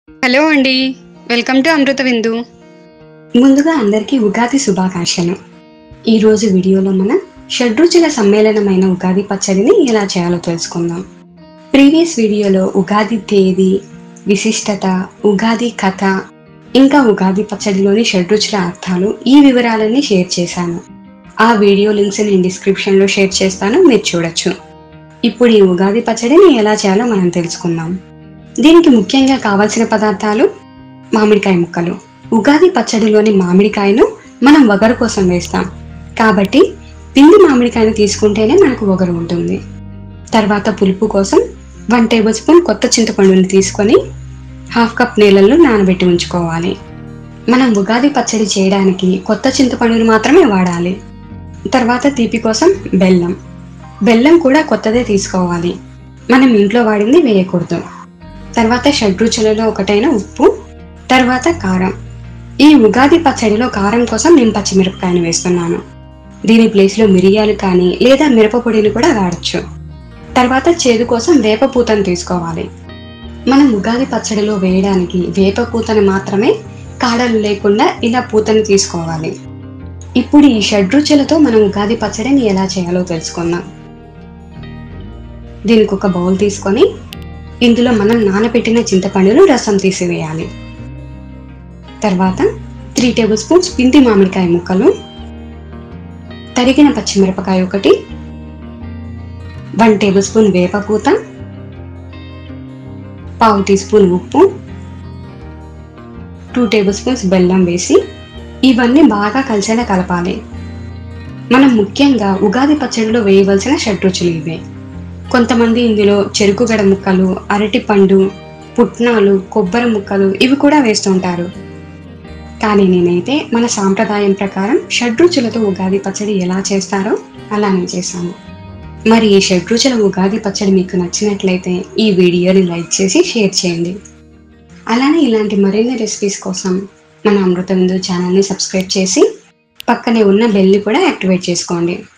hello అండి welcome to అమృత విందు ముందుగా అందరికీ ఉగాది శుభాకాంక్షలు ఈరోజు వీడియోలో మనం షడ్రుచుల సమ్మేళనమైన ఉగాది పచ్చడిని ఎలా చేయాలో తెలుసుకుందాం ప్రీవియస్ వీడియోలో ఉగాది తేదీ విశిష్టత ఉగాది కథ ఇంకా ఉగాది పచ్చడిలోని షడ్రుచుల అర్థాలు ఈ వివరాలన్నీ షేర్ చేశాను ఆ వీడియో లింక్స్ నేను డిస్క్రిప్షన్లో షేర్ చేస్తాను మీరు చూడొచ్చు ఇప్పుడు ఈ ఉగాది పచ్చడిని ఎలా చేయాలో మనం తెలుసుకుందాం దీనికి ముఖ్యంగా కావాల్సిన పదార్థాలు మామిడికాయ ముక్కలు ఉగాది పచ్చడిలోని మామిడికాయను మనం వగరు కోసం వేస్తాం కాబట్టి పిండి మామిడికాయను తీసుకుంటేనే మనకు వగరు ఉంటుంది తర్వాత పులుపు కోసం వన్ టేబుల్ స్పూన్ కొత్త చింతపండుని తీసుకొని హాఫ్ కప్ నీళ్ళల్లో నానబెట్టి ఉంచుకోవాలి మనం ఉగాది పచ్చడి చేయడానికి కొత్త చింతపండుని మాత్రమే వాడాలి తర్వాత తీపి కోసం బెల్లం బెల్లం కూడా కొత్తదే తీసుకోవాలి మనం ఇంట్లో వాడింది వేయకూడదు తర్వాత షడ్రుచులలో ఒకటైన ఉప్పు తర్వాత కారం ఈ ఉగాది పచ్చడిలో కారం కోసం నేను పచ్చిమిరపకాయను వేస్తున్నాను దీని ప్లేస్లో మిరియాలు కానీ లేదా మిరప పొడిని కూడా వాడచ్చు తర్వాత చేదు కోసం వేప పూతను తీసుకోవాలి మనం ఉగాది పచ్చడిలో వేయడానికి వేప పూతను మాత్రమే కాడలు లేకుండా ఇలా పూతను తీసుకోవాలి ఇప్పుడు ఈ షడ్రుచులతో మనం ఉగాది పచ్చడిని ఎలా చేయాలో తెలుసుకుందాం దీనికి ఒక బౌల్ తీసుకొని ఇందులో మనం నానబెట్టిన చింతపండును రసం తీసివేయాలి తర్వాత త్రీ టేబుల్ స్పూన్స్ పిండి మామిడికాయ ముక్కలు తరిగిన పచ్చిమిరపకాయ ఒకటి వన్ టేబుల్ స్పూన్ వేపపూత పావు టీ స్పూన్ ఉప్పు టూ టేబుల్ స్పూన్స్ బెల్లం వేసి ఇవన్నీ బాగా కలిసేలా కలపాలి మనం ముఖ్యంగా ఉగాది పచ్చడిలో వేయవలసిన షడ్రుచులు ఇవే కొంతమంది ఇందులో చెరుకు గడ ముక్కలు అరటి పండు పుట్నాలు కొబ్బరి ముక్కలు ఇవి కూడా వేస్తుంటారు కానీ నేనైతే మన సాంప్రదాయం ప్రకారం షడ్రుచులతో ఉగాది పచ్చడి ఎలా చేస్తారో అలానే చేశాను మరి ఈ షడ్రుచుల ఉగాది పచ్చడి మీకు నచ్చినట్లయితే ఈ వీడియోని లైక్ చేసి షేర్ చేయండి అలానే ఇలాంటి మరిన్ని రెసిపీస్ కోసం మన అమృత విందు ఛానల్ని సబ్స్క్రైబ్ చేసి పక్కనే ఉన్న బెల్ని కూడా యాక్టివేట్ చేసుకోండి